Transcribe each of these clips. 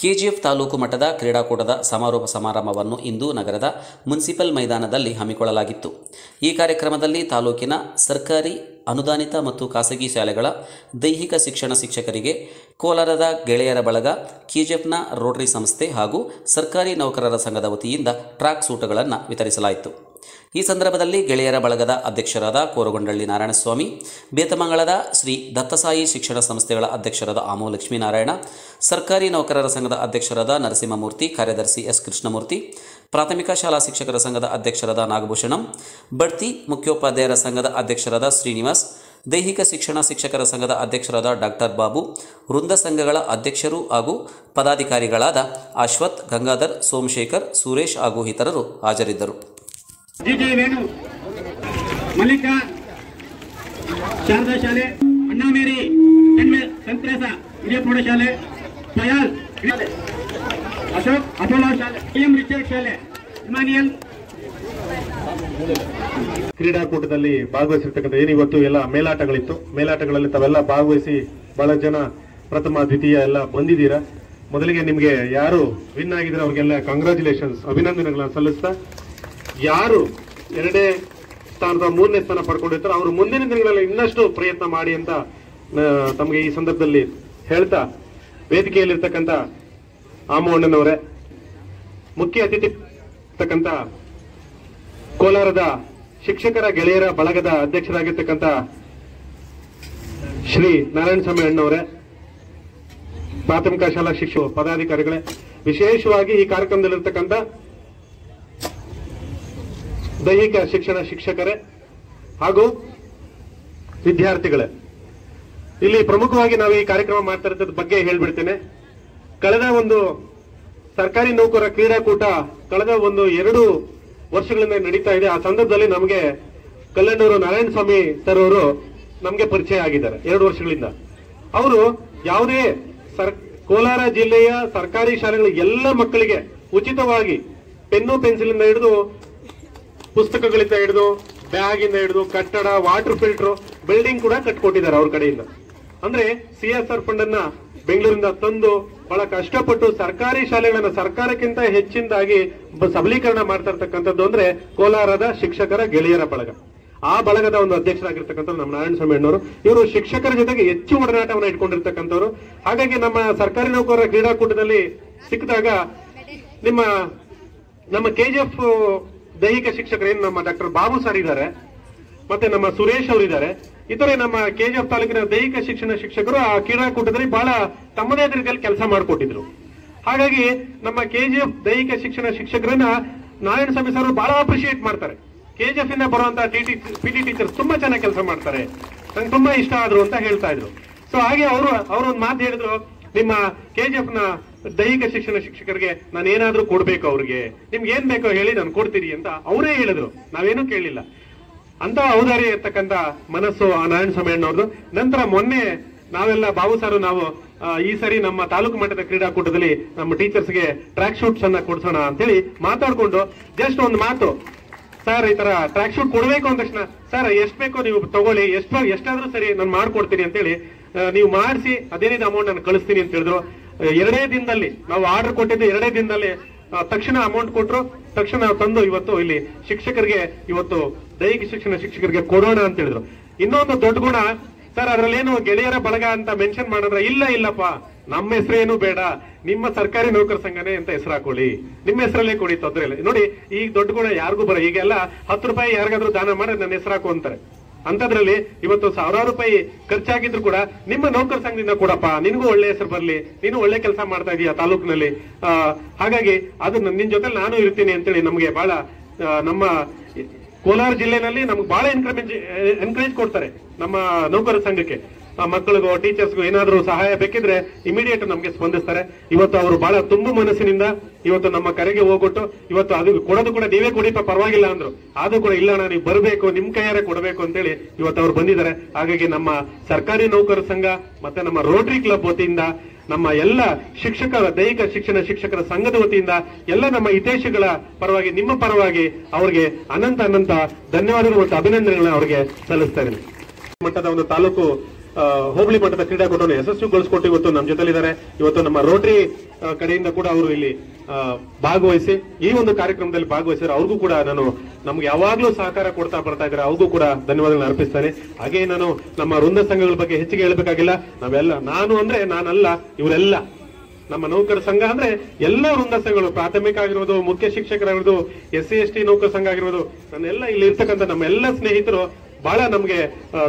KGF taluk ಮಟ್ಟದ ಕ್ರೀಡಾಕೂಟದ ಸಮಾರೋಪ ಸಮಾರಂಭವನ್ನು ಇಂದು ನಗರದ ಮುನ್ಸಿಪಲ್ ಮೈದಾನದಲ್ಲಿ ಹಮ್ಮಿಕೊಳ್ಳಲಾಗಿತ್ತು ಈ ಕಾರ್ಯಕ್ರಮದಲ್ಲಿ ತಾಲೂಕಿನ ಸರ್ಕಾರಿ ಅನುದಾನಿತ ಮತ್ತು ಖಾಸಗಿ ಶಾಲೆಗಳ ದೈಹಿಕ ಶಿಕ್ಷಣ ಶಿಕ್ಷಕರಿಗೆ ಕೋಲಾರದ ಗೆಳೆಯರ ಬಳಗ ಕೆಜಿಎಫ್ನ ರೋಟರಿ ಸಂಸ್ಥೆ ಹಾಗೂ ಸರ್ಕಾರಿ ನೌಕರರ ಸಂಘದ ವತಿಯಿಂದ ಟ್ರ್ಯಾಕ್ ಸೂಟುಗಳನ್ನು ವಿತರಿಸಲಾಯಿತು ಈ ಸಂದರ್ಭದಲ್ಲಿ ಗೆಳೆಯರ ಬಳಗದ ಅಧ್ಯಕ್ಷರಾದ ಕೋರಗೊಂಡಳ್ಳಿ ನಾರಾಯಣಸ್ವಾಮಿ ಬೇತಮಂಗಳದ ಶ್ರೀ ದತ್ತಸಾಯಿ ಶಿಕ್ಷಣ ಸಂಸ್ಥೆಗಳ ಅಧ್ಯಕ್ಷರಾದ ಆಮೋ ಲಕ್ಷ್ಮೀನಾರಾಯಣ ಸರ್ಕಾರಿ ನೌಕರರ ಸಂಘದ ಅಧ್ಯಕ್ಷರಾದ ನರಸಿಂಹಮೂರ್ತಿ ಕಾರ್ಯದರ್ಶಿ ಎಸ್ ಕೃಷ್ಣಮೂರ್ತಿ ಪ್ರಾಥಮಿಕ ಶಾಲಾ ಶಿಕ್ಷಕರ ಸಂಘದ ಅಧ್ಯಕ್ಷರಾದ ನಾಗಭೂಷಣಂ ಬಡ್ತಿ ಮುಖ್ಯೋಪಾಧ್ಯಾಯರ ಸಂಘದ ಅಧ್ಯಕ್ಷರಾದ ಶ್ರೀನಿವಾಸ್ ದೈಹಿಕ ಶಿಕ್ಷಣ ಶಿಕ್ಷಕರ ಸಂಘದ ಅಧ್ಯಕ್ಷರಾದ ಡಾಕ್ಟರ್ ಬಾಬು ವೃಂದ ಸಂಘಗಳ ಅಧ್ಯಕ್ಷರು ಹಾಗೂ ಪದಾಧಿಕಾರಿಗಳಾದ ಅಶ್ವಥ್ ಗಂಗಾಧರ್ ಸೋಮಶೇಖರ್ ಸುರೇಶ್ ಹಾಗೂ ಇತರರು ಹಾಜರಿದ್ದರು ಜಿಜೆ ವೇಣು ಮಲ್ಲಿಕಾ ಶಾರದಾ ಶಾಲೆ ಅಣ್ಣಾಮೇರಿ ಸಂತ್ರೇಸ ಹಿರಿಯ ಪ್ರೌಢಶಾಲೆ ಪಯಾಲ್ ಅಶೋಕ್ ಅಪೋಲೋ ಶಾಲೆ ಎಂ ರಿಚರ್ಡ್ ಶಾಲೆ ಇಮಾನಿಯಲ್ ಕ್ರೀಡಾಕೂಟದಲ್ಲಿ ಭಾಗವಹಿಸಿರ್ತಕ್ಕಂಥ ಏನು ಇವತ್ತು ಎಲ್ಲ ಮೇಲಾಟಗಳಿತ್ತು ಮೇಲಾಟಗಳಲ್ಲಿ ತಾವೆಲ್ಲ ಭಾಗವಹಿಸಿ ಬಹಳ ಜನ ಪ್ರಥಮ ದ್ವಿತೀಯ ಎಲ್ಲ ಬಂದಿದ್ದೀರಾ ಮೊದಲಿಗೆ ನಿಮಗೆ ಯಾರು ವಿನ್ ಆಗಿದ್ರೆ ಅವ್ರಿಗೆಲ್ಲ ಕಂಗ್ರ್ಯಾಚುಲೇಷನ್ಸ್ ಅಭಿನಂದನೆಗಳನ್ನ ಸಲ್ಲಿಸ್ತಾ ಯಾರು ಎರಡನೇ ಸ್ಥಾನದ ಮೂರನೇ ಸ್ಥಾನ ಪಡ್ಕೊಂಡಿರ್ತಾರೆ ಅವರು ಮುಂದಿನ ದಿನಗಳಲ್ಲಿ ಇನ್ನಷ್ಟು ಪ್ರಯತ್ನ ಮಾಡಿ ಅಂತ ಆ, ತಮಗೆ ಈ ಸಂದರ್ಭದಲ್ಲಿ ಹೇಳ್ತಾ ವೇದಿಕೆಯಲ್ಲಿರ್ತಕ್ಕಂಥ ಆಮೋಣ್ಣನವರೇ ಮುಖ್ಯ ಅತಿಥಿ ಇರ್ತಕ್ಕಂಥ ಕೋಲಾರದ ಶಿಕ್ಷಕರ ಗೆಳೆಯರ ಬಳಗದ ಅಧ್ಯಕ್ಷರಾಗಿರ್ತಕ್ಕಂಥ ಶ್ರೀ ನಾರಾಯಣ ಸ್ವಾಮಿ ಅಣ್ಣವರೇ ಪ್ರಾಥಮಿಕ ಶಾಲಾ ಶಿಕ್ಷಕ ಪದಾಧಿಕಾರಿಗಳೇ ವಿಶೇಷವಾಗಿ ಈ ಕಾರ್ಯಕ್ರಮದಲ್ಲಿರ್ತಕ್ಕಂಥ ದೈಹಿಕ ಶಿಕ್ಷಣ ಶಿಕ್ಷಕರೇ ಹಾಗೂ ವಿದ್ಯಾರ್ಥಿಗಳೇ ಇಲ್ಲಿ ಪ್ರಮುಖವಾಗಿ ನಾವು ಈ ಕಾರ್ಯಕ್ರಮ ಮಾಡ್ತಾ ಇರೋದ್ರ ಬಗ್ಗೆ ಹೇಳ್ಬಿಡ್ತೇನೆ ಕಳೆದ ಒಂದು ಸರ್ಕಾರಿ ನೌಕರ ಕ್ರೀಡಾಕೂಟ ಕಳೆದ ಒಂದು ಎರಡು ವರ್ಷಗಳಿಂದ ನಡೀತಾ ಇದೆ ಆ ಸಂದರ್ಭದಲ್ಲಿ ನಮಗೆ ಕಲ್ಲಣ್ಣವರು ನಾರಾಯಣ ಸ್ವಾಮಿ ಸರ್ ಅವರು ನಮಗೆ ಪರಿಚಯ ಆಗಿದ್ದಾರೆ ಎರಡು ವರ್ಷಗಳಿಂದ ಅವರು ಯಾವುದೇ ಸರ್ ಕೋಲಾರ ಜಿಲ್ಲೆಯ ಸರ್ಕಾರಿ ಶಾಲೆಗಳ ಎಲ್ಲ ಮಕ್ಕಳಿಗೆ ಉಚಿತವಾಗಿ ಪೆನ್ನು ಪೆನ್ಸಿಲಿಂದ ಹಿಡಿದು ಪುಸ್ತಕಗಳಿಂದ ಹಿಡಿದು ಬ್ಯಾಗ್ ಇಂದ ಹಿಡಿದು ಕಟ್ಟಡ ವಾಟರ್ ಫಿಲ್ಟರ್ ಬಿಲ್ಡಿಂಗ್ ಕೂಡ ಕಟ್ಕೊಟ್ಟಿದ್ದಾರೆ ಅವ್ರ ಕಡೆಯಿಂದ ಅಂದ್ರೆ ಸಿ ಎಸ್ ಆರ್ ಫಂಡ್ ಅನ್ನ ಬೆಂಗಳೂರಿಂದ ತಂದು ಬಹಳ ಕಷ್ಟಪಟ್ಟು ಸರ್ಕಾರಿ ಶಾಲೆಗಳನ್ನ ಸರ್ಕಾರಕ್ಕಿಂತ ಹೆಚ್ಚಿನದಾಗಿ ಬ- ಸಬಲೀಕರಣ ಮಾಡ್ತಾ ಇರ್ತಕ್ಕಂಥದ್ದು ಅಂದ್ರೆ ಕೋಲಾರದ ಶಿಕ್ಷಕರ ಗೆಳೆಯರ ಬಳಗ ಆ ಬಳಗದ ಒಂದು ಅಧ್ಯಕ್ಷರಾಗಿರ್ತಕ್ಕಂಥ ನಮ್ಮ ನಾರಾಯಣ ಸ್ವಾಮಿ ಅಣ್ಣವರು ಇವರು ಶಿಕ್ಷಕರ ಜೊತೆಗೆ ಹೆಚ್ಚು ಒಡನಾಟವನ್ನು ಇಟ್ಕೊಂಡಿರ್ತಕ್ಕಂಥವ್ರು ಹಾಗಾಗಿ ನಮ್ಮ ಸರ್ಕಾರಿ ನೌಕರರ ಕ್ರೀಡಾಕೂಟದಲ್ಲಿ ಸಿಕ್ಕಿದಾಗ ನಿಮ್ಮ ನಮ್ಮ ಕೆಜಿಎಫ್ ದೈಹಿಕ ಶಿಕ್ಷಕರು ಏನು ನಮ್ಮ ಡಾಕ್ಟರ್ ಬಾಬು ಸರ್ ಇದ್ದಾರೆ ಮತ್ತೆ ನಮ್ಮ ಸುರೇಶ್ ಅವರು ಇದ್ದಾರೆ ಇತರೆ ನಮ್ಮ ಕೆಜಿಎಫ್ ತಾಲೂಕಿನ ದೈಹಿಕ ಶಿಕ್ಷಣ ಶಿಕ್ಷಕರು ಆ ಕ್ರೀಡಾಕೂಟದಲ್ಲಿ ಬಹಳ ತಮ್ಮದೇ ಆದ ರೀತಿಯಲ್ಲಿ ಕೆಲಸ ಮಾಡಿಕೊಟ್ಟಿದ್ರು ಹಾಗಾಗಿ ನಮ್ಮ ಕೆಜಿಎಫ್ ದೈಹಿಕ ಶಿಕ್ಷಣ ಶಿಕ್ಷಕರನ್ನ ನಾರಾಯಣ ಸ್ವಾಮಿ ಸರ್ ಬಹಳ ಅಪ್ರಿಶಿಯೇಟ್ ಮಾಡ್ತಾರೆ ಕೆಜಿಎಫ್ ಇಂದ ಬರುವಂತ ಪಿಟಿ ಟೀಚರ್ಸ್ ತುಂಬಾ ಚೆನ್ನಾಗಿ ಕೆಲಸ ಮಾಡ್ತಾರೆ ನಂಗೆ ತುಂಬಾ ಇಷ್ಟ ಆದ್ರು ಅಂತ ಹೇಳ್ತಾ ಇದ್ರು ಸೊ ಹಾಗೆ ಅವರು ಅವರು ಒಂದು ಮಾತು ಹೇಳಿದ್ರು ನಿಮ್ಮ ಕೆಜಿಎಫ್ ನ ದೈಹಿಕ ಶಿಕ್ಷಣ ಶಿಕ್ಷಕರಿಗೆ ನಾನು ಏನಾದ್ರೂ ಕೊಡ್ಬೇಕು ಅವ್ರಿಗೆ ನಿಮ್ಗೆ ಏನ್ ಬೇಕೋ ಹೇಳಿ ನಾನು ಕೊಡ್ತೀನಿ ಅಂತ ಅವರೇ ಹೇಳಿದ್ರು ನಾವೇನು ಕೇಳಿಲ್ಲ ಅಂತ ಔದಾರ್ಯ ಇರ್ತಕ್ಕಂತ ಮನಸ್ಸು ಆ ನಾರಾಯಣ ಸ್ವಾಮಿ ಅಣ್ಣವ್ರದ್ದು ನಂತರ ಮೊನ್ನೆ ನಾವೆಲ್ಲ ಬಾಬು ಸರ್ ನಾವು ಆ, ಈ ಸರಿ ನಮ್ಮ ತಾಲೂಕು ಮಟ್ಟದ ಕ್ರೀಡಾಕೂಟದಲ್ಲಿ ನಮ್ಮ ಟೀಚರ್ಸ್ಗೆ ಟ್ರ್ಯಾಕ್ ಶೂಟ್ಸ್ ಅನ್ನ ಕೊಡ್ಸೋಣ ಅಂತೇಳಿ ಮಾತಾಡ್ಕೊಂಡು ಜಸ್ಟ್ ಒಂದು ಮಾತು ಸರ್ ಈ ತರ ಟ್ರ್ಯಾಕ್ ಶೂಟ್ ಕೊಡಬೇಕು ಅಂದ ತಕ್ಷಣ ಸರ್ ಎಷ್ಟ್ ಬೇಕೋ ನೀವು ತಗೊಳ್ಳಿ ಎಷ್ಟು ಎಷ್ಟಾದ್ರೂ ಸರಿ ನಾನು ಮಾಡ್ಕೊಡ್ತೀನಿ ಅಂತೇಳಿ ಆ, ನೀವು ಮಾಡಿಸಿ ಅದೇನಿದೆ ಅಮೌಂಟ್ ನಾನು ಕಳಿಸ್ತೀನಿ ಅಂತ ಹೇಳಿದ್ರು ಆ, ಎರಡೇ ದಿನದಲ್ಲಿ ನಾವು ಆರ್ಡರ್ ಕೊಟ್ಟಿದ್ದು ಎರಡೇ ದಿನದಲ್ಲಿ ಆ, ತಕ್ಷಣ ಅಮೌಂಟ್ ಕೊಟ್ರು ತಕ್ಷಣ ತಂದು ಇವತ್ತು ಇಲ್ಲಿ ಶಿಕ್ಷಕರಿಗೆ ಇವತ್ತು ದೈಹಿಕ ಶಿಕ್ಷಣ ಶಿಕ್ಷಕರಿಗೆ ಕೊಡೋಣ ಅಂತ ಹೇಳಿದ್ರು ಇನ್ನೊಂದು ದೊಡ್ಡ ಗುಣ ಸರ್ ಅದ್ರಲ್ಲೇನು ಗೆಳೆಯರ ಬಳಗ ಅಂತ ಮೆನ್ಷನ್ ಮಾಡಿದ್ರೆ ಇಲ್ಲ ಇಲ್ಲಪ್ಪ ನಮ್ಮ ಹೆಸರೇನು ಬೇಡ ನಿಮ್ಮ ಸರ್ಕಾರಿ ನೌಕರ ಸಂಘನೇ ಅಂತ ಹೆಸರು ಹಾಕೊಳ್ಳಿ ನಿಮ್ಮ ಹೆಸರಲ್ಲೇ ಕೊಡಿ ತೊಂದ್ರೆ ಇಲ್ಲ ನೋಡಿ ಈಗ ದೊಡ್ಡ ಗುಣ ಯಾರಿಗೂ ಬರ ಈಗೆಲ್ಲ ಹತ್ತು ರೂಪಾಯಿ ಯಾರಿಗಾದ್ರೂ ದಾನ ಮಾಡಿ ನನ್ನ ಹೆಸರು ಹಾಕು ಅಂತಾರೆ ಅಂತದ್ರಲ್ಲಿ ಇವತ್ತು ಸಾವಿರಾರು ರೂಪಾಯಿ ಖರ್ಚಾಗಿದ್ರು ಕೂಡ ನಿಮ್ಮ ನೌಕರ ಸಂಘದಿಂದ ಕೊಡಪ್ಪ ನಿನಗೂ ಒಳ್ಳೆ ಹೆಸರು ಬರ್ಲಿ ನೀನು ಒಳ್ಳೆ ಕೆಲಸ ಮಾಡ್ತಾ ಇದೀಯ ತಾಲೂಕಿನಲ್ಲಿ ಆ, ಹಾಗಾಗಿ ಅದು ನಿನ್ ಜೊತೆ ನಾನು ಇರ್ತೀನಿ ಅಂತೇಳಿ ನಮಗೆ ಬಹಳ ಆ, ನಮ್ಮ ಕೋಲಾರ ಜಿಲ್ಲೆನಲ್ಲಿ ನಮ್ಗೆ ಬಹಳ ಎನ್ಕರೇಜ್ ಎನ್ಕರೇಜ್ ಕೊಡ್ತಾರೆ ನಮ್ಮ ನೌಕರ ಸಂಘಕ್ಕೆ ಆ ಮಕ್ಕಳಿಗೂ ಟೀಚರ್ಸ್ಗೂ ಏನಾದರೂ ಸಹಾಯ ಬೇಕಿದ್ರೆ ಇಮಿಡಿಯೇಟ್ ನಮಗೆ ಸ್ಪಂದಿಸ್ತಾರೆ ಇವತ್ತು ಅವರು ಬಹಳ ತುಂಬು ಮನಸ್ಸಿನಿಂದ ಇವತ್ತು ನಮ್ಮ ಕರೆಗೆ ಹೋಗ್ಬಿಟ್ಟು ಇವತ್ತು ಅದು ಕೊಡೋದು ಕೂಡ ನೀವೇ ಕೊಡಿಪ ಪರವಾಗಿಲ್ಲ ಅಂದ್ರು ಆದ್ರೂ ಕೂಡ ಇಲ್ಲ ಅಣ್ಣ ನೀವು ಬರಬೇಕು ನಿಮ್ ಕೈಯಾರೆ ಕೊಡಬೇಕು ಅಂತೇಳಿ ಇವತ್ತು ಅವ್ರು ಬಂದಿದ್ದಾರೆ ಹಾಗಾಗಿ ನಮ್ಮ ಸರ್ಕಾರಿ ನೌಕರ ಸಂಘ ಮತ್ತೆ ನಮ್ಮ ರೋಟರಿ ಕ್ಲಬ್ ವತಿಯಿಂದ ನಮ್ಮ ಎಲ್ಲ ಶಿಕ್ಷಕರ ದೈಹಿಕ ಶಿಕ್ಷಣ ಶಿಕ್ಷಕರ ಸಂಘದ ವತಿಯಿಂದ ಎಲ್ಲ ನಮ್ಮ ಹಿತೈಷಿಗಳ ಪರವಾಗಿ ನಿಮ್ಮ ಪರವಾಗಿ ಅವರಿಗೆ ಅನಂತ ಅನಂತ ಧನ್ಯವಾದಗಳು ಮತ್ತು ಅಭಿನಂದನೆಗಳನ್ನ ಅವರಿಗೆ ಸಲ್ಲಿಸ್ತಾ ಇದ್ದೀನಿ ಮಟ್ಟದ ಒಂದು ತಾಲೂಕು ಆ, ಹೋಬಳಿ ಮಟ್ಟದ ಕ್ರೀಡಾಕೂಟವನ್ನು ಯಶಸ್ವಿಗೊಳಿಸಿಕೊಟ್ಟು ಇವತ್ತು ನಮ್ಮ ಜೊತೆಲಿದ್ದಾರೆ ಇವತ್ತು ನಮ್ಮ ರೋಟರಿ ಆ, ಕಡೆಯಿಂದ ಕೂಡ ಅವರು ಇಲ್ಲಿ ಆ, ಭಾಗವಹಿಸಿ ಈ ಒಂದು ಕಾರ್ಯಕ್ರಮದಲ್ಲಿ ಭಾಗವಹಿಸಿದ್ರೆ ಅವ್ರಿಗೂ ಕೂಡ ನಾನು ನಮ್ಗೆ ಯಾವಾಗ್ಲೂ ಸಹಕಾರ ಕೊಡ್ತಾ ಬರ್ತಾ ಇದ್ದಾರೆ ಅವ್ರಿಗೂ ಕೂಡ ಧನ್ಯವಾದಗಳನ್ನ ಅರ್ಪಿಸ್ತೇನೆ ಹಾಗೆ ನಾನು ನಮ್ಮ ವೃಂದ ಸಂಘಗಳ ಬಗ್ಗೆ ಹೆಚ್ಚಿಗೆ ಹೇಳಬೇಕಾಗಿಲ್ಲ ನಾವೆಲ್ಲ ನಾನು ಅಂದ್ರೆ ನಾನಲ್ಲ ಇವರೆಲ್ಲ ನಮ್ಮ ನೌಕರ ಸಂಘ ಅಂದ್ರೆ ಎಲ್ಲ ವೃಂದ ಸಂಘಗಳು ಪ್ರಾಥಮಿಕ ಆಗಿರ್ಬೋದು ಮುಖ್ಯ ಶಿಕ್ಷಕರಾಗಿರ್ಬೋದು ಎಸ್ ಸಿ ಎಸ್ ಟಿ ನೌಕರ ಸಂಘ ಆಗಿರ್ಬೋದು ನನ್ನೆಲ್ಲ ಇಲ್ಲಿ ಇರ್ತಕ್ಕಂಥ ನಮ್ಮ ಎಲ್ಲ ಸ್ನೇಹಿತರು ಬಹಳ ನಮ್ಗೆ ಆ,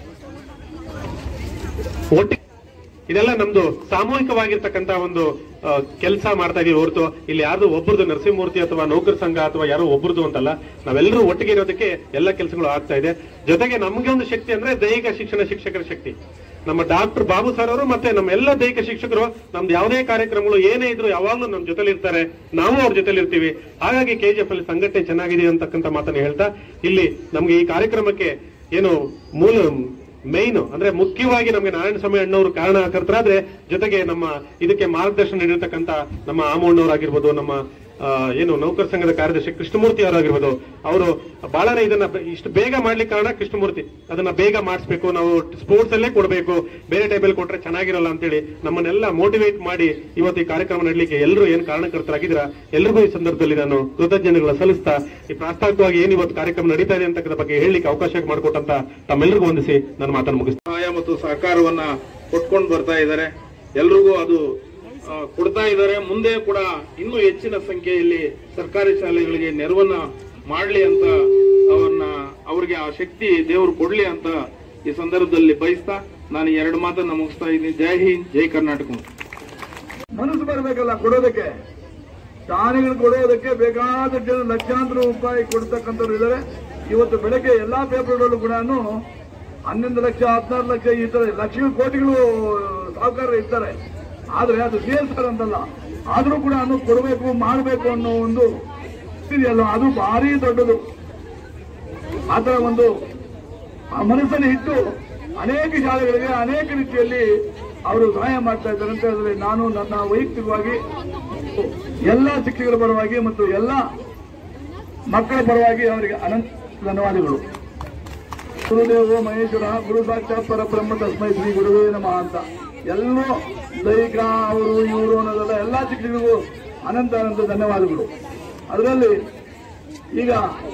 ಒಟ್ಟಿ ಇದೆಲ್ಲ ನಮ್ದು ಸಾಮೂಹಿಕವಾಗಿರ್ತಕ್ಕಂತ ಒಂದು ಕೆಲಸ ಮಾಡ್ತಾ ಇದೀವಿ ಹೊರತು ಇಲ್ಲಿ ಯಾರ್ದು ಒಬ್ಬರದು ನರಸಿಂಹಮೂರ್ತಿ ಅಥವಾ ನೌಕರ ಸಂಘ ಅಥವಾ ಯಾರೋ ಒಬ್ಬರದು ಅಂತಲ್ಲ ನಾವೆಲ್ಲರೂ ಒಟ್ಟಿಗೆ ಇರೋದಕ್ಕೆ ಎಲ್ಲ ಕೆಲಸಗಳು ಆಗ್ತಾ ಇದೆ ಜೊತೆಗೆ ನಮ್ಗೆ ಒಂದು ಶಕ್ತಿ ಅಂದ್ರೆ ದೈಹಿಕ ಶಿಕ್ಷಣ ಶಿಕ್ಷಕರ ಶಕ್ತಿ ನಮ್ಮ ಡಾಕ್ಟರ್ ಬಾಬು ಸರ್ ಅವರು ಮತ್ತೆ ನಮ್ಮ ಎಲ್ಲ ದೈಹಿಕ ಶಿಕ್ಷಕರು ನಮ್ದು ಯಾವುದೇ ಕಾರ್ಯಕ್ರಮಗಳು ಏನೇ ಇದ್ರು ಯಾವಾಗ್ಲೂ ನಮ್ಮ ಜೊತೆಲಿ ಇರ್ತಾರೆ ನಾವು ಅವ್ರ ಜೊತೆಲಿ ಇರ್ತೀವಿ ಹಾಗಾಗಿ ಕೆಜಿಎಫ್ ಅಲ್ಲಿ ಸಂಘಟನೆ ಚೆನ್ನಾಗಿದೆ ಅಂತಕ್ಕಂಥ ಮಾತನ್ನ ಹೇಳ್ತಾ ಇಲ್ಲಿ ನಮ್ಗೆ ಈ ಕಾರ್ಯಕ್ರಮಕ್ಕೆ ಏನು ಮೂಲ ಮೈನ್ ಅಂದ್ರೆ ಮುಖ್ಯವಾಗಿ ನಮಗೆ ನಾರಾಯಣ ಸ್ವಾಮಿ ಅಣ್ಣವರು ಕಾರಣಕರ್ತರಾದ್ರೆ ಜೊತೆಗೆ ನಮ್ಮ ಇದಕ್ಕೆ ಮಾರ್ಗದರ್ಶನ ನೀಡಿರ್ತಕ್ಕಂಥ ನಮ್ಮ ಆಮಣ್ಣವರಾಗಿರ್ಬೋದು ನಮ್ಮ ಆ, ಏನು ನೌಕರ ಸಂಘದ ಕಾರ್ಯದರ್ಶಿ ಕೃಷ್ಣಮೂರ್ತಿ ಅವರಾಗಿರ್ಬೋದು ಅವರು ಬಹಳನೇ ಇದನ್ನ ಬ- ಇಷ್ಟು ಬೇಗ ಮಾಡ್ಲಿಕ್ಕೆ ಕಾರಣ ಕೃಷ್ಣಮೂರ್ತಿ ಅದನ್ನ ಬೇಗ ಮಾಡಿಸ್ಬೇಕು ನಾವು ಸ್ಪೋರ್ಟ್ಸ್ ಅಲ್ಲೇ ಕೊಡಬೇಕು ಬೇರೆ ಟೈಮಲ್ಲಿ ಕೊಟ್ರೆ ಚೆನ್ನಾಗಿರಲ್ಲ ಅಂತೇಳಿ ನಮ್ಮನ್ನೆಲ್ಲ ಮೋಟಿವೇಟ್ ಮಾಡಿ ಇವತ್ತು ಈ ಕಾರ್ಯಕ್ರಮ ನಡಲಿಕ್ಕೆ ಎಲ್ಲರೂ ಏನು ಕಾರಣಕರ್ತರಾಗಿದ್ರ ಎಲ್ರಿಗೂ ಈ ಸಂದರ್ಭದಲ್ಲಿ ನಾನು ಕೃತಜ್ಞತೆಗಳ ಸಲ್ಲಿಸ್ತಾ ಈ ಪ್ರಾಸ್ತಾವಿಕವಾಗಿ ಏನು ಇವತ್ತು ಕಾರ್ಯಕ್ರಮ ನಡೀತಾ ಇದೆ ಅಂತಕ್ಕಂಥ ಬಗ್ಗೆ ಹೇಳಲಿಕ್ಕೆ ಅವಕಾಶ ಮಾಡಿಕೊಟ್ಟಂತ ತಮ್ಮೆಲ್ಲರಿಗೂ ವಂದಿಸಿ ನನ್ನ ಮಾತನ್ನು ಮುಗಿಸ್ತೀನಿ ಸಹಾಯ ಮತ್ತು ಸಹಕಾರವನ್ನ ಕೊಟ್ಕೊಂಡು ಬರ್ತಾ ಇದ್ದಾರೆ ಎಲ್ರಿಗೂ ಅದು ಆ, ಕೊಡ್ತಾ ಇದ್ದಾರೆ ಮುಂದೆ ಕೂಡ ಇನ್ನೂ ಹೆಚ್ಚಿನ ಸಂಖ್ಯೆಯಲ್ಲಿ ಸರ್ಕಾರಿ ಶಾಲೆಗಳಿಗೆ ನೆರವನ್ನ ಮಾಡ್ಲಿ ಅಂತ ಅವನ್ನ ಅವ್ರಿಗೆ ಆ ಶಕ್ತಿ ದೇವರು ಕೊಡ್ಲಿ ಅಂತ ಈ ಸಂದರ್ಭದಲ್ಲಿ ಬಯಸ್ತಾ ನಾನು ಈ ಎರಡು ಮಾತನ್ನ ಮುಗಿಸ್ತಾ ಇದ್ದೀನಿ ಜೈ ಹಿಂದ್ ಜೈ ಕರ್ನಾಟಕ ಮನಸ್ಸು ಬರಬೇಕಲ್ಲ ಕೊಡೋದಕ್ಕೆ ದಾನಿಗಳು ಕೊಡೋದಕ್ಕೆ ಬೇಕಾದ ಜನ ಲಕ್ಷಾಂತರ ರೂಪಾಯಿ ಕೊಡ್ತಕ್ಕಂಥವ್ರು ಇದ್ದಾರೆ ಇವತ್ತು ಬೆಳಗ್ಗೆ ಎಲ್ಲಾ ಪೇಪರ್ಗಳಲ್ಲೂ ಕೂಡ ಹನ್ನೊಂದು ಲಕ್ಷ ಹದಿನಾರು ಲಕ್ಷ ಈ ತರ ಲಕ್ಷ ಕೋಟಿಗಳು ಸಾಹುಕಾರ ಇರ್ತಾರೆ ಆದ್ರೆ ಅದು ಸೇಲ್ಸರ್ ಅಂತಲ್ಲ ಆದ್ರೂ ಕೂಡ ಕೊಡಬೇಕು ಮಾಡಬೇಕು ಅನ್ನೋ ಒಂದು ಇದೆಯಲ್ಲ ಅದು ಭಾರಿ ದೊಡ್ಡದು ಆತರ ಒಂದು ಆ ಮನಸ್ಸನ್ನು ಇಟ್ಟು ಅನೇಕ ಶಾಲೆಗಳಿಗೆ ಅನೇಕ ರೀತಿಯಲ್ಲಿ ಅವರು ಸಹಾಯ ಮಾಡ್ತಾ ಇದ್ದಾರೆ ಅಂತ ಹೇಳಿದ್ರೆ ನಾನು ನನ್ನ ವೈಯಕ್ತಿಕವಾಗಿ ಎಲ್ಲ ಶಿಕ್ಷಕರ ಪರವಾಗಿ ಮತ್ತು ಎಲ್ಲ ಮಕ್ಕಳ ಪರವಾಗಿ ಅವರಿಗೆ ಅನಂತ ಧನ್ಯವಾದಗಳು ಗುರುದೇವ ಮಹೇಶ್ವರ ಗುರು ಸಾಕ್ಷಾತ್ ಪರಬ್ರಹ್ಮ ತಸ್ಮೈ ಶ್ರೀ ಗುರುವೇ ನಮಃ ಅಂತ ಎಲ್ಲರೂ ದೈಹಿಕ ಅವರು ಇವರು ಅನ್ನೋದೆಲ್ಲ ಎಲ್ಲ ಶಿಕ್ಷಕರಿಗೂ ಅನಂತ ಅನಂತ ಧನ್ಯವಾದಗಳು ಅದರಲ್ಲಿ ಈಗ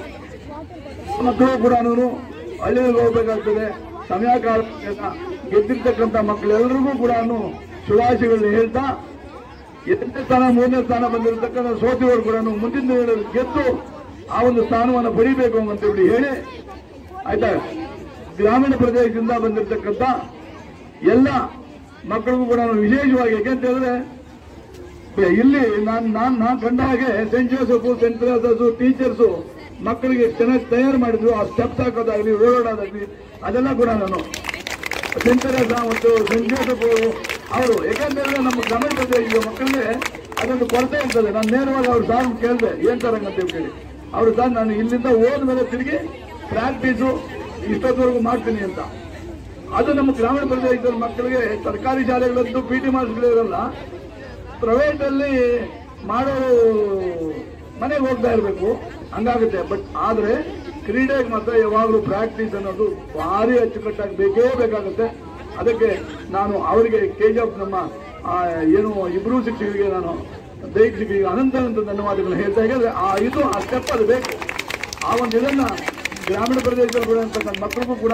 ಮಕ್ಕಳು ಕೂಡ ಹಳ್ಳಿಗೆ ಹೋಗ್ಬೇಕಾಗ್ತದೆ ಸಮಯ ಕಾಲ ಗೆದ್ದಿರ್ತಕ್ಕಂಥ ಮಕ್ಕಳೆಲ್ಲರಿಗೂ ಕೂಡ ಶುಭಾಶಯಗಳನ್ನ ಹೇಳ್ತಾ ಎರಡನೇ ಸ್ಥಾನ ಮೂರನೇ ಸ್ಥಾನ ಬಂದಿರತಕ್ಕಂಥ ಸೋತಿಯವರು ಕೂಡ ಮುಂದಿನ ದಿನಗಳಲ್ಲಿ ಗೆದ್ದು ಆ ಒಂದು ಸ್ಥಾನವನ್ನು ಪಡಿಬೇಕು ಅಂತ ಹೇಳಿ ಹೇಳಿ ಆಯ್ತಾ ಗ್ರಾಮೀಣ ಪ್ರದೇಶದಿಂದ ಬಂದಿರತಕ್ಕಂಥ ಎಲ್ಲ ಮಕ್ಕಳಿಗೂ ಕೂಡ ವಿಶೇಷವಾಗಿ ಯಾಕೆಂತ ಹೇಳಿದ್ರೆ ಇಲ್ಲಿ ನಾನು ನಾನು ನಾನು ಕಂಡ ಹಾಗೆ Saint Joseph Saint Theresa's teachers ಮಕ್ಕಳಿಗೆ ಚೆನ್ನಾಗಿ ತಯಾರು ಮಾಡಿದ್ರು ಆ ಸ್ಟೆಪ್ಸ್ ಹಾಕೋದಾಗ್ಲಿ ಓಡಾಡೋದಾಗ್ಲಿ ಅದೆಲ್ಲ ಕೂಡ ನಾನು ಸೆಂಟ್ ಥೆರೇಸ ಮತ್ತು ಸೆಂಟ್ ಜೋಸೆಫ್ ಅವರು ಯಾಕಂದ್ರೆ ನಮ್ಮ ಗ್ರಾಮೀಣ ಪ್ರದೇಶದ ಮಕ್ಕಳಿಗೆ ಅದೊಂದು ಕೊರತೆ ಇರ್ತದೆ ನಾನು ನೇರವಾಗಿ ಅವ್ರ ಸಾರ್ ಕೇಳಿದೆ ಏನ್ ಸರ್ ಹಂಗಂತ ಕೇಳಿ ಅವರು ಸರ್ ನಾನು ಇಲ್ಲಿಂದ ಹೋದ್ಮೇಲೆ ತಿರುಗಿ ಪ್ರಾಕ್ಟೀಸು ಇಷ್ಟೊತ್ತವರೆಗೂ ಮಾಡ್ತೀನಿ ಅಂತ ಅದು ನಮ್ಮ ಗ್ರಾಮೀಣ ಪ್ರದೇಶದ ಮಕ್ಕಳಿಗೆ ಸರ್ಕಾರಿ ಶಾಲೆಗಳಂತೂ ಪಿ ಟಿ ಮಾಸ್ಟರ್ಗಳಿರಲ್ಲ ಪ್ರೈವೇಟ್ ಅಲ್ಲಿ ಮಾಡೋ ಮನೆಗೆ ಹೋಗ್ತಾ ಇರಬೇಕು ಹಂಗಾಗುತ್ತೆ ಬಟ್ ಆದ್ರೆ ಕ್ರೀಡೆಗೆ ಮಾತ್ರ ಯಾವಾಗಲೂ ಪ್ರಾಕ್ಟೀಸ್ ಅನ್ನೋದು ಭಾರಿ ಅಚ್ಚುಕಟ್ಟಾಗಿ ಬೇಕೇ ಬೇಕಾಗುತ್ತೆ ಅದಕ್ಕೆ ನಾನು ಅವರಿಗೆ ಕೆ ಜಿ ಎಫ್ ನಮ್ಮ ಆ, ಏನು ಇಬ್ರು ಶಿಕ್ಷಕರಿಗೆ ನಾನು ದೈಹಿಕ ಶಿಕ್ಷಕರಿಗೆ ಅನಂತ ಅನಂತ ಧನ್ಯವಾದಗಳು ಹೇಳ್ತಾ ಇದ್ದಾರೆ ಆ ಇದು ಆ ಸ್ಟೆಪ್ ಅದು ಬೇಕು ಆ ಒಂದು ಇದನ್ನ ಗ್ರಾಮೀಣ ಪ್ರದೇಶದಲ್ಲಿ ಬೆಳೆದಂತ ಮಕ್ಕಳಿಗೂ ಕೂಡ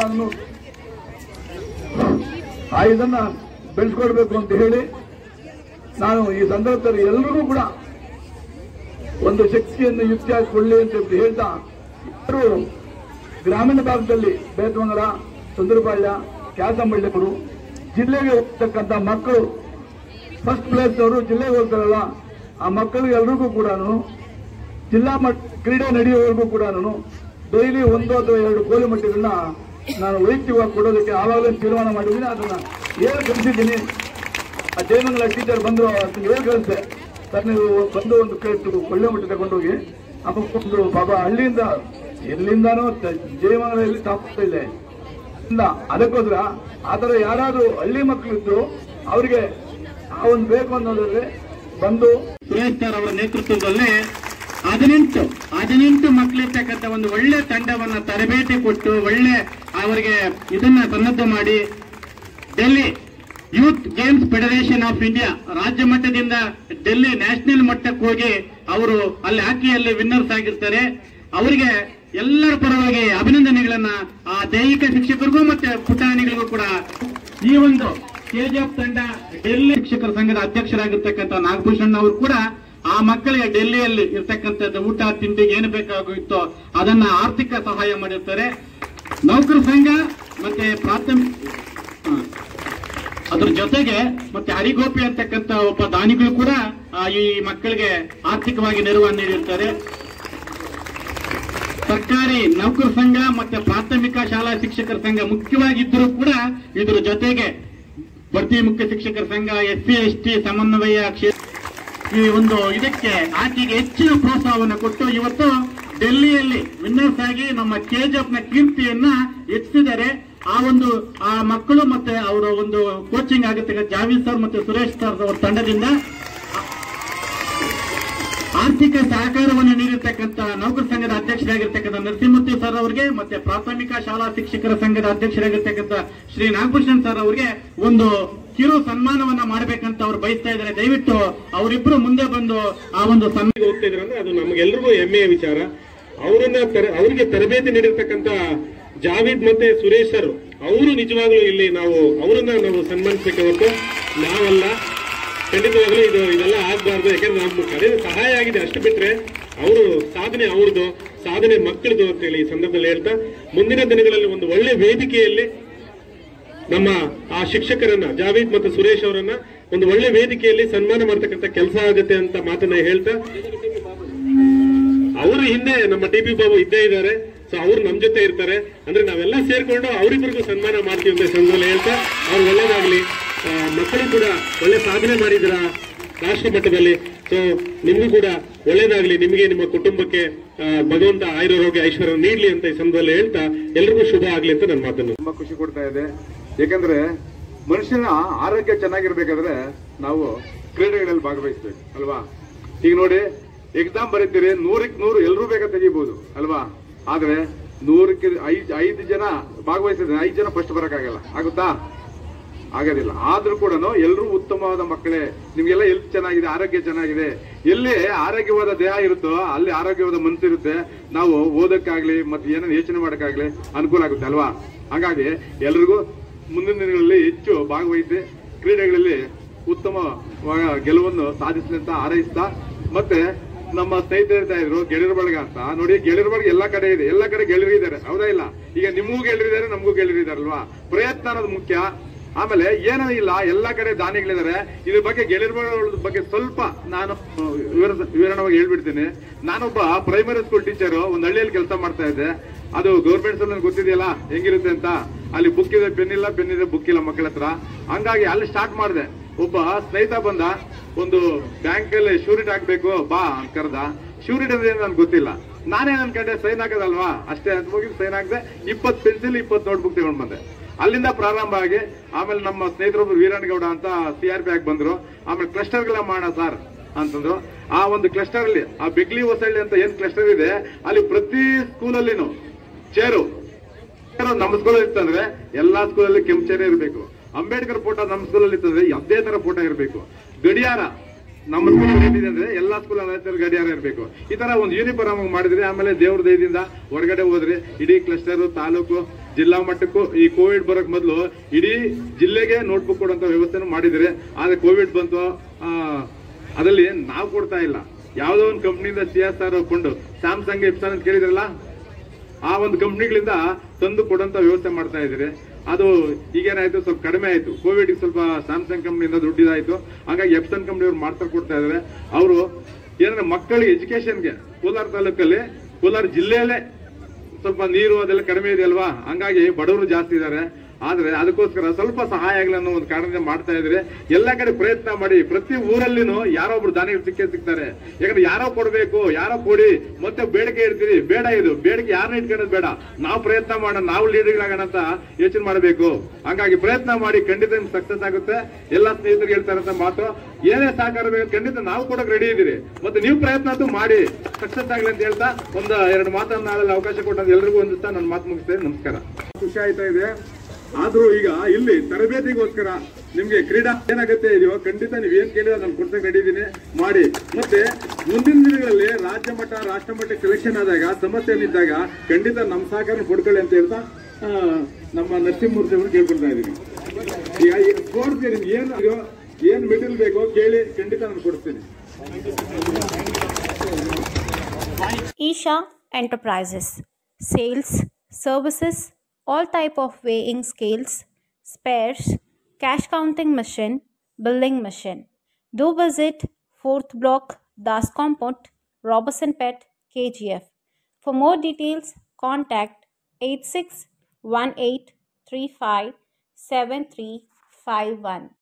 ಆ ಇದನ್ನ ಬೆಳೆಸ್ಕೊಡ್ಬೇಕು ಅಂತ ಹೇಳಿ ನಾನು ಈ ಸಂದರ್ಭದಲ್ಲಿ ಎಲ್ಲರಿಗೂ ಕೂಡ ಒಂದು ಶಕ್ತಿಯನ್ನು ಯುಕ್ತಿಯಾಗಿ ಕೊಡಲಿ ಅಂತ ಹೇಳಿ ಹೇಳ್ತಾ ಯಾರು ಗ್ರಾಮೀಣ ಭಾಗದಲ್ಲಿ ಬೇತಮಂಗಲ ಸುಂದರಪಾಳ್ಯ ಕ್ಯಾಸಂಬಳ್ಳಿಯವರು ಜಿಲ್ಲೆಗೆ ಹೋಗ್ತಕ್ಕಂಥ ಮಕ್ಕಳು ಫಸ್ಟ್ ಪ್ಲೇಸ್ ಅವರು ಜಿಲ್ಲೆಗೆ ಹೋಗ್ತಾರಲ್ಲ ಆ ಮಕ್ಕಳಿಗೆ ಎಲ್ರಿಗೂ ಕೂಡ ಜಿಲ್ಲಾ ಮಟ್ಟ ಕ್ರೀಡೆ ನಡೆಯುವವರೆಗೂ ಕೂಡ ಡೈಲಿ ಒಂದು ಅಥವಾ ಎರಡು ಕೋಲಿ ಮಟ್ಟಿಗಳನ್ನ ನಾನು ವೈಯಕ್ತಿಕವಾಗಿ ಕೊಡೋದಕ್ಕೆ ಆವಾಗಲೇ ತೀರ್ಮಾನ ಮಾಡಿದ್ದೀನಿ ಅದನ್ನ ಏನು ಕಲಿಸಿದ್ದೀನಿ ಆ ಜಯಮಂಗಲ ಟೀಚರ್ ಬಂದ್ರು ಅದನ್ನ ಹೇಳಿ ಕಳಿಸಿದೆ ಸರ್ ನೀವು ಬಂದು ಒಂದು ಕೇಳ್ತು ಕೊಳ್ಳೆ ಮಟ್ಟ ತಗೊಂಡೋಗಿ ಅಮ್ಮಕೊಂಡು ಪಾಪ ಹಳ್ಳಿಯಿಂದ ಎಲ್ಲಿಂದಾನೋ ತ- ಜಯಮಂಗಲ ಎಲ್ಲಿ ತಾಪ ಇದೆ ಇಲ್ಲ ಅದಕ್ಕೋಸ್ಕರ ಆ ಥರ ಯಾರಾದ್ರೂ ಹಳ್ಳಿ ಮಕ್ಕಳಿದ್ರು ಅವರಿಗೆ ಆ ಒಂದು ಬೇಕು ಅನ್ನೋದಾದ್ರೆ ಬಂದು ಸುರೇಶ್ ಸರ್ ಅವರ ನೇತೃತ್ವದಲ್ಲಿ ಹದಿನೆಂಟು ಹದಿನೆಂಟು ಮಕ್ಕಳಿರ್ತಕ್ಕಂಥ ಒಂದು ಒಳ್ಳೆ ತಂಡವನ್ನ ತರಬೇತಿ ಕೊಟ್ಟು ಒಳ್ಳೆ ಅವರಿಗೆ ಇದನ್ನ ಸನ್ನದ್ಧ ಮಾಡಿ Delhi Youth Games Federation of India ರಾಜ್ಯ ಮಟ್ಟದಿಂದ ಡೆಲ್ಲಿ ನ್ಯಾಷನಲ್ ಮಟ್ಟಕ್ಕೆ ಹೋಗಿ ಅವರು ಅಲ್ಲಿ ಹಾಕಿಯಲ್ಲಿ ವಿನ್ನರ್ಸ್ ಆಗಿರ್ತಾರೆ ಅವರಿಗೆ ಎಲ್ಲರ ಪರವಾಗಿ ಅಭಿನಂದನೆಗಳನ್ನ ಆ ದೈಹಿಕ ಶಿಕ್ಷಕರಿಗೂ ಮತ್ತೆ ಪುಟಾಣಿಗಳಿಗೂ ಕೂಡ ಈ ಒಂದು ಕೆಜಿಎಫ್ ತಂಡ ಡೆಲ್ಲಿ ಶಿಕ್ಷಕರ ಸಂಘದ ಅಧ್ಯಕ್ಷರಾಗಿರ್ತಕ್ಕಂಥ ನಾಗಭೂಷಣ್ ಅವರು ಕೂಡ ಆ ಮಕ್ಕಳಿಗೆ ಡೆಲ್ಲಿಯಲ್ಲಿ ಇರ್ತಕ್ಕಂಥದ್ದು ಊಟ ತಿಂಡಿಗೆ ಏನು ಬೇಕಾಗಿತ್ತೋ ಅದನ್ನ ಆರ್ಥಿಕ ಸಹಾಯ ಮಾಡಿರ್ತಾರೆ ನೌಕರ ಸಂಘ ಮತ್ತೆ ಪ್ರಾಥಮಿಕ ಹ. ಅದ್ರ ಜೊತೆಗೆ ಮತ್ತೆ ಹರಿಗೋಪಿ ಅಂತಕ್ಕಂಥ ಒಬ್ಬ ದಾನಿಗಳು ಕೂಡ ಆ, ಈ ಮಕ್ಕಳಿಗೆ ಆರ್ಥಿಕವಾಗಿ ನೆರವನ್ನು ನೀಡಿರ್ತಾರೆ ಸರ್ಕಾರಿ ನೌಕರ ಸಂಘ ಮತ್ತೆ ಪ್ರಾಥಮಿಕ ಶಾಲಾ ಶಿಕ್ಷಕರ ಸಂಘ ಮುಖ್ಯವಾಗಿದ್ದರೂ ಕೂಡ ಇದ್ರ ಜೊತೆಗೆ ಬಡ್ತಿ ಮುಖ್ಯ ಶಿಕ್ಷಕರ ಸಂಘ ಎಸ್ ಸಿ ಎಸ್ ಟಿ ಸಮನ್ವಯ ಕ್ಷೇತ್ರ ಈ ಒಂದು ಇದಕ್ಕೆ ಆಕೆಗೆ ಹೆಚ್ಚಿನ ಪ್ರೋತ್ಸಾಹವನ್ನು ಕೊಟ್ಟು ಇವತ್ತು ಡೆಲ್ಲಿಯಲ್ಲಿ ವಿನ್ನರ್ಸ್ ಆಗಿ ನಮ್ಮ ಕೆಜಿಎಫ್ ನ ಕೀರ್ತಿಯನ್ನ ಹೆಚ್ಚಿಸಿದ್ದಾರೆ ಆ ಒಂದು ಆ ಮಕ್ಕಳು ಮತ್ತೆ ಅವರ ಒಂದು ಕೋಚಿಂಗ್ ಆಗುತ್ತೆ ಜಾವೀದ್ ಸರ್ ಮತ್ತೆ ಸುರೇಶ್ ಸರ್ ಅವರ ತಂಡದಿಂದ ಆರ್ಥಿಕ ಸಹಕಾರವನ್ನು ನೀಡಿರ್ತಕ್ಕಂಥ ನೌಕರ ಸಂಘದ ಅಧ್ಯಕ್ಷರಾಗಿರ್ತಕ್ಕಂಥ ನರಸಿಂಹಮೂರ್ತಿ ಸರ್ ಅವರಿಗೆ ಮತ್ತೆ ಪ್ರಾಥಮಿಕ ಶಾಲಾ ಶಿಕ್ಷಕರ ಸಂಘದ ಅಧ್ಯಕ್ಷರಾಗಿರ್ತಕ್ಕಂಥ ಶ್ರೀ ನಾಗಭೂಷಣ್ ಸರ್ ಅವರಿಗೆ ಒಂದು ಕಿರು ಸನ್ಮಾನವನ್ನ ಮಾಡಬೇಕಂತ ಅವ್ರು ಬಯಸ್ತಾ ಇದ್ದಾರೆ ದಯವಿಟ್ಟು ಅವರಿಬ್ರು ಮುಂದೆ ಬಂದು ಆ ಒಂದು ಸನ್ಮಾನ ಹೋಗ್ತಾ ಇದ್ರೆ ಅದು ನಮ್ಗೆಲ್ರಿಗೂ ಹೆಮ್ಮೆಯ ವಿಚಾರ ಅವರನ್ನ ತರ- ಅವರಿಗೆ ತರಬೇತಿ ನೀಡಿರ್ತಕ್ಕಂತ ಜಾವೀದ್ ಮತ್ತೆ ಸುರೇಶ್ ಸರ್ ಅವರು ನಿಜವಾಗ್ಲೂ ಇಲ್ಲಿ ನಾವು ಅವರನ್ನ ನಾವು ಸನ್ಮಾನಿಸಬೇಕು ಹೊರತು ನಾವಲ್ಲ ಖಂಡಿತವಾಗ್ಲೂ ಇದು ಇದೆಲ್ಲ ಆಗ್ಬಾರ್ದು ಯಾಕಂದ್ರೆ ನಮ್ಮ ಕಡೆ ಸಹಾಯ ಆಗಿದೆ ಅಷ್ಟು ಬಿಟ್ರೆ ಅವರು ಸಾಧನೆ ಅವ್ರದ್ದು ಸಾಧನೆ ಮಕ್ಕಳದು ಅಂತ ಹೇಳಿ ಈ ಸಂದರ್ಭದಲ್ಲಿ ಹೇಳ್ತಾ ಮುಂದಿನ ದಿನಗಳಲ್ಲಿ ಒಂದು ಒಳ್ಳೆ ವೇದಿಕೆಯಲ್ಲಿ ನಮ್ಮ ಆ ಶಿಕ್ಷಕರನ್ನ ಜಾವೀದ್ ಮತ್ತು ಸುರೇಶ್ ಅವರನ್ನ ಒಂದು ಒಳ್ಳೆ ವೇದಿಕೆಯಲ್ಲಿ ಸನ್ಮಾನ ಮಾಡ್ತಕ್ಕಂಥ ಕೆಲಸ ಆಗುತ್ತೆ ಅಂತ ಮಾತನ್ನ ಹೇಳ್ತಾ ಅವರು ಹಿಂದೆ ನಮ್ಮ ಟಿ ಪಿ ಬಾಬು ಇದ್ದೇ ಇದ್ದಾರೆ ಸೊ ಅವ್ರು ನಮ್ ಜೊತೆ ಇರ್ತಾರೆ ಅಂದ್ರೆ ನಾವೆಲ್ಲ ಸೇರ್ಕೊಂಡು ಅವರಿಬ್ಬರಿಗೂ ಸನ್ಮಾನ ಮಾಡ್ತೀವಿ ಅಂತ ಈ ಸಂದರ್ಭದಲ್ಲಿ ಹೇಳ್ತಾ ಅವ್ರು ಒಳ್ಳೇದಾಗ್ಲಿ ಆ, ಮಕ್ಕಳು ಕೂಡ ಒಳ್ಳೆ ಸಾಧನೆ ಮಾಡಿದಿರ ರಾಷ್ಟ್ರ ಮಟ್ಟದಲ್ಲಿ ಸೊ ನಿಮ್ಗೂ ಕೂಡ ಒಳ್ಳೇದಾಗ್ಲಿ ನಿಮಗೆ ನಿಮ್ಮ ಕುಟುಂಬಕ್ಕೆ ಆ, ಭಗವಂತ ಆಯುರೋಗ್ಯ ಐಶ್ವರ್ಯ ನೀಡ್ಲಿ ಅಂತ ಈ ಸಂದರ್ಭದಲ್ಲಿ ಹೇಳ್ತಾ ಎಲ್ರಿಗೂ ಶುಭ ಆಗ್ಲಿ ಅಂತ ನನ್ನ ಮಾತನ್ನು ತುಂಬಾ ಖುಷಿ ಕೊಡ್ತಾ ಇದೆ ಯಾಕಂದ್ರೆ ಮನುಷ್ಯನ ಆರೋಗ್ಯ ಚೆನ್ನಾಗಿರ್ಬೇಕಾದ್ರೆ ನಾವು ಕ್ರೀಡೆಗಳಲ್ಲಿ ಭಾಗವಹಿಸ್ಬೇಕು ಅಲ್ವಾ ಈಗ ನೋಡಿ ಎಕ್ಸಾಮ್ ಬರೀತೀರಿ ನೂರಕ್ಕೆ ನೂರು ಎಲ್ಲರೂ ಬೇಗ ತೆಗಿಬಹುದು ಅಲ್ವಾ ಆದ್ರೆ ನೂರಕ್ಕೆ ಐದ್ ಐದು ಜನ ಭಾಗವಹಿಸಿದ್ರೆ ಐದು ಜನ ಫಸ್ಟ್ ಬರಕ್ಕಾಗಲ್ಲ ಆಗುತ್ತಾ ಆಗೋದಿಲ್ಲ ಆದ್ರೂ ಕೂಡ ಎಲ್ಲರೂ ಉತ್ತಮವಾದ ಮಕ್ಕಳೇ ನಿಮ್ಗೆಲ್ಲ ಹೆಲ್ತ್ ಚೆನ್ನಾಗಿದೆ ಆರೋಗ್ಯ ಚೆನ್ನಾಗಿದೆ ಎಲ್ಲಿ ಆರೋಗ್ಯವಾದ ದೇಹ ಇರುತ್ತೋ ಅಲ್ಲಿ ಆರೋಗ್ಯವಾದ ಮನಸ್ಸು ಇರುತ್ತೆ ನಾವು ಓದಕ್ಕಾಗ್ಲಿ ಮತ್ತೆ ಏನೋ ಯೋಚನೆ ಮಾಡಕ್ಕಾಗ್ಲಿ ಅನುಕೂಲ ಆಗುತ್ತೆ ಅಲ್ವಾ ಹಾಗಾಗಿ ಎಲ್ರಿಗೂ ಮುಂದಿನ ದಿನಗಳಲ್ಲಿ ಹೆಚ್ಚು ಭಾಗವಹಿಸಿ ಕ್ರೀಡೆಗಳಲ್ಲಿ ಉತ್ತಮ ಗೆಲುವನ್ನು ಸಾಧಿಸಲಿ ಅಂತ ಹಾರೈಸ್ತಾ ಮತ್ತೆ ನಮ್ಮ ಸ್ನೇಹಿತರು ಇರ್ತಾ ಇದ್ರು ಗೆಳೆಯರ ಬಳಗ ಅಂತ ನೋಡಿ ಗೆಳೆಯರ ಬಳಗ ಎಲ್ಲಾ ಕಡೆ ಇದೆ ಎಲ್ಲಾ ಕಡೆ ಗೆಳೆಯರಿದ್ದಾರೆ ಹೌದಾ ಇಲ್ಲ ಈಗ ನಿಮಗೂ ಗೆಳೆಯರಿದ್ದಾರೆ ನಮಗೂ ಗೆಳೆಯರಿದಾರಲ್ವಾ ಪ್ರಯತ್ನ ಅನ್ನೋದು ಮುಖ್ಯ ಆಮೇಲೆ ಏನೂ ಇಲ್ಲ ಎಲ್ಲಾ ಕಡೆ ದಾನಿಗಳಿದ್ದಾರೆ ಇದ್ರ ಬಗ್ಗೆ ಗೆಳೆಯರ ಬಳಗದ ಬಗ್ಗೆ ಸ್ವಲ್ಪ ನಾನು ಅಹ್, ವಿವರ ವಿವರಣವಾಗಿ ಹೇಳ್ಬಿಡ್ತೀನಿ ನಾನೊಬ್ಬ ಪ್ರೈಮರಿ ಸ್ಕೂಲ್ ಟೀಚರ್ ಒಂದ್ ಹಳ್ಳಿಯಲ್ಲಿ ಕೆಲಸ ಮಾಡ್ತಾ ಇದ್ದೆ ಅದು ಗೌರ್ಮೆಂಟ್ ಸ್ಕೂಲ್ ಗೊತ್ತಿದೆಯಲ್ಲ ಹೆಂಗಿರುತ್ತೆ ಅಂತ ಅಲ್ಲಿ ಬುಕ್ ಇದೆ ಪೆನ್ ಇಲ್ಲ ಪೆನ್ ಇದೆ ಬುಕ್ ಇಲ್ಲ ಮಕ್ಕಳ ಹತ್ರ ಹಂಗಾಗಿ ಅಲ್ಲಿ ಸ್ಟಾರ್ಟ್ ಮಾಡಿದೆ ಒಬ್ಬ ಸ್ನೇಹಿತ ಬಂದ ಒಂದು ಬ್ಯಾಂಕ್ ಅಲ್ಲಿ ಶೂರಿಟಿ ಹಾಕ್ಬೇಕು ಬಾ ಅಂತ ಕರೆದ ಶೂರಿಟಿ ಅಂದ್ರೆ ಏನು ನನ್ಗೆ ಗೊತ್ತಿಲ್ಲ ನಾನೇನ್ ಅನ್ಕೊಂಡೆ ಸೈನ್ ಹಾಕೋದಲ್ವಾ ಅಷ್ಟೇ ಅಂತ ಹೋಗಿ ಸೈನ್ ಹಾಕಿದೆ ಇಪ್ಪತ್ತು ಪೆನ್ಸಿಲ್ ಇಪ್ಪತ್ತು ನೋಟ್ಬುಕ್ ತಗೊಂಡ್ ಬಂದೆ ಅಲ್ಲಿಂದ ಪ್ರಾರಂಭ ಆಗಿ ಆಮೇಲೆ ನಮ್ಮ ಸ್ನೇಹಿತರೊಬ್ರು ವೀರಣ್ಣಗೌಡ ಅಂತ ಸಿ ಆರ್ ಪಿ ಆಗಿ ಬಂದ್ರು ಆಮೇಲೆ ಕ್ಲಸ್ಟರ್ಗಳ ಮಾಡೋಣ ಸರ್ ಅಂತಂದ್ರು ಆ ಒಂದು ಕ್ಲಸ್ಟರ್ ಅಲ್ಲಿ ಆ ಬೆಗ್ಲಿ ಹೊಸಳ್ಳಿ ಅಂತ ಏನ್ ಕ್ಲಸ್ಟರ್ ಇದೆ ಅಲ್ಲಿ ಪ್ರತಿ ಸ್ಕೂಲಲ್ಲಿನೂ ಚೇರು ನಮ್ಮ ಸ್ಕೂಲಲ್ಲಿ ಇತ್ತಂದ್ರೆ ಎಲ್ಲಾ ಸ್ಕೂಲಲ್ಲಿ ಕೆಂಪು ಚೇರೆ ಇರಬೇಕು ಅಂಬೇಡ್ಕರ್ ಫೋಟೋ ನಮ್ಮ ಸ್ಕೂಲಲ್ಲಿ ಇತ್ತಂದ್ರೆ ಅದೇ ತರ ಫೋಟೋ ಇರಬೇಕು ಗಡಿಯಾರ ನಮ್ಮ ಸ್ಕೂಲ್ ಏನಿದೆ ಅಂದ್ರೆ ಎಲ್ಲಾ ಸ್ಕೂಲ್ ಅದೇ ತರ ಗಡಿಯಾರ ಇರಬೇಕು ಈ ತರ ಒಂದು ಯೂನಿಫಾರ್ಮ್ ಮಾಡಿದ್ರಿ ಆಮೇಲೆ ದೇವ್ರ ದಯದಿಂದ ಹೊರಗಡೆ ಹೋದ್ರಿ ಇಡೀ ಕ್ಲಸ್ಟರ್ ತಾಲೂಕು ಜಿಲ್ಲಾ ಮಟ್ಟಕ್ಕೂ ಈ ಕೋವಿಡ್ ಬರೋಕ್ ಮೊದಲು ಇಡೀ ಜಿಲ್ಲೆಗೆ ನೋಟ್ಬುಕ್ ಕೊಡುವಂತ ವ್ಯವಸ್ಥೆನೂ ಮಾಡಿದ್ರಿ ಆದ್ರೆ ಕೋವಿಡ್ ಬಂತು ಆ, ಅದರಲ್ಲಿ ನಾವು ಕೊಡ್ತಾ ಇಲ್ಲ ಯಾವ್ದೋ ಒಂದು ಕಂಪ್ನಿಯಿಂದ ಸಿ ಎಸ್ ಆರ್ ಕೊಂಡು ಸ್ಯಾಮ್ಸಂಗ್ ಇಪ್ಸನ್ ಅಂತ ಕೇಳಿದ್ರಲ್ಲ ಆ ಒಂದು ಕಂಪ್ನಿಗಳಿಂದ ತಂದು ಕೊಡುವಂತ ವ್ಯವಸ್ಥೆ ಮಾಡ್ತಾ ಇದ್ರಿ ಅದು ಈಗೇನಾಯ್ತು ಸ್ವಲ್ಪ ಕಡಿಮೆ ಆಯ್ತು ಕೋವಿಡ್ ಸ್ವಲ್ಪ ಸ್ಯಾಮ್ಸಂಗ್ ಕಂಪ್ನಿಯಿಂದ ದುಡ್ಡಿದಾಯ್ತು ಹಾಗಾಗಿ ಎಪ್ಸನ್ ಕಂಪ್ನಿ ಅವ್ರು ಮಾಡ್ತಾ ಕೊಡ್ತಾ ಇದಾರೆ ಅವರು ಏನಂದ್ರೆ ಮಕ್ಕಳಿಗೆ ಎಜುಕೇಶನ್ಗೆ ಕೋಲಾರ ತಾಲೂಕಲ್ಲಿ ಕೋಲಾರ ಜಿಲ್ಲೆಯಲ್ಲೇ ಸ್ವಲ್ಪ ನೀರು ಅದೆಲ್ಲ ಕಡಿಮೆ ಇದೆ ಅಲ್ವಾ ಹಂಗಾಗಿ ಬಡವರು ಜಾಸ್ತಿ ಇದ್ದಾರೆ ಆದ್ರೆ ಅದಕ್ಕೋಸ್ಕರ ಸ್ವಲ್ಪ ಸಹಾಯ ಆಗಲಿ ಅನ್ನೋ ಒಂದು ಕಾರಣದಿಂದ ಮಾಡ್ತಾ ಇದ್ರೆ ಎಲ್ಲ ಕಡೆ ಪ್ರಯತ್ನ ಮಾಡಿ ಪ್ರತಿ ಊರಲ್ಲಿನೂ ಯಾರೋ ಒಬ್ರು ದಾನಿಗಳು ಸಿಕ್ಕೇ ಸಿಗ್ತಾರೆ ಯಾಕಂದ್ರೆ ಯಾರೋ ಕೊಡ್ಬೇಕು ಯಾರೋ ಕೊಡಿ ಮತ್ತೆ ಬೇಡಿಕೆ ಇಡ್ತೀರಿ ಬೇಡ ಇದು ಬೇಡಿಕೆ ಯಾರನ್ನ ಇಟ್ಕೊಳ್ಳೋದು ಬೇಡ ನಾವು ಪ್ರಯತ್ನ ಮಾಡೋಣ ನಾವು ಲೀಡರ್ ಆಗೋಣ ಅಂತ ಯೋಚನೆ ಮಾಡಬೇಕು ಹಂಗಾಗಿ ಪ್ರಯತ್ನ ಮಾಡಿ ಖಂಡಿತ ಸಕ್ಸಸ್ ಆಗುತ್ತೆ ಎಲ್ಲ ಸ್ನೇಹಿತರಿಗೆ ಹೇಳ್ತಾರಂತ ಮಾತು ಏನೇ ಸಹಕಾರ ಬೇಕು ಖಂಡಿತ ನಾವು ಕೊಡಕ್ ರೆಡಿ ಇದೀರಿ ಮತ್ತೆ ನೀವು ಪ್ರಯತ್ನ ಅಂತೂ ಮಾಡಿ ಸಕ್ಸಸ್ ಆಗ್ಲಿ ಅಂತ ಹೇಳ್ತಾ ಒಂದು ಎರಡು ಮಾತನ್ನ ಆಡಲು ಅವಕಾಶ ಕೊಟ್ಟಂತ ಎಲ್ರಿಗೂ ಹೊಂದಿಸ್ತಾ ನನ್ನ ಮಾತು ಮುಗಿಸ್ತೇನೆ ನಮಸ್ಕಾರ ಖುಷಿ ಆಯ್ತಾ ಇದೆ ಆದ್ರೂ ಈಗ ಇಲ್ಲಿ ತರಬೇತಿಗೋಸ್ಕರ ನಿಮ್ಗೆ ಕ್ರೀಡಾ ಏನಾಗತ್ತೆ ಇದೆಯೋ ಖಂಡಿತ ನೀವ್ ಏನ್ ಕೇಳಿದ್ರೆ ನಾನು ಕೊಡ್ಸಕ್ ರೆಡಿದ್ದೀನಿ ಮಾಡಿ ಮತ್ತೆ ಮುಂದಿನ ದಿನಗಳಲ್ಲಿ ರಾಜ್ಯ ಮಟ್ಟ ರಾಷ್ಟ್ರ ಮಟ್ಟಕ್ಕೆ ಸೆಲೆಕ್ಷನ್ ಆದಾಗ ಸಮಸ್ಯೆ ಇದ್ದಾಗ ಖಂಡಿತ ನಮ್ಮ ಸಹಕಾರ ಕೊಡ್ಕೊಳ್ಳಿ ಅಂತ ಹೇಳ್ತಾ ಆ, ನಮ್ಮ ನರಸಿಂಹಮೂರ್ತಿ ಅವರು ಕೇಳ್ಕೊಳ್ತಾ ಇದೀನಿ ಈಗ ಈ ಸ್ಪೋರ್ಟ್ಸ್ ನಿಮ್ಗೆ ಏನ್ ಇದೆಯೋ, ಏನ್ ಮೆಟೀರಿಯಲ್ ಬೇಕೋ ಕೇಳಿ ಖಂಡಿತ ನಾನು ಕೊಡ್ತೀನಿ Isha Enterprises sales, services, all type of weighing scales, spares, cash counting machine, billing machine. Do visit 4th block, Das Compound, Robertson Pet, KGF. For more details, contact 8618357351.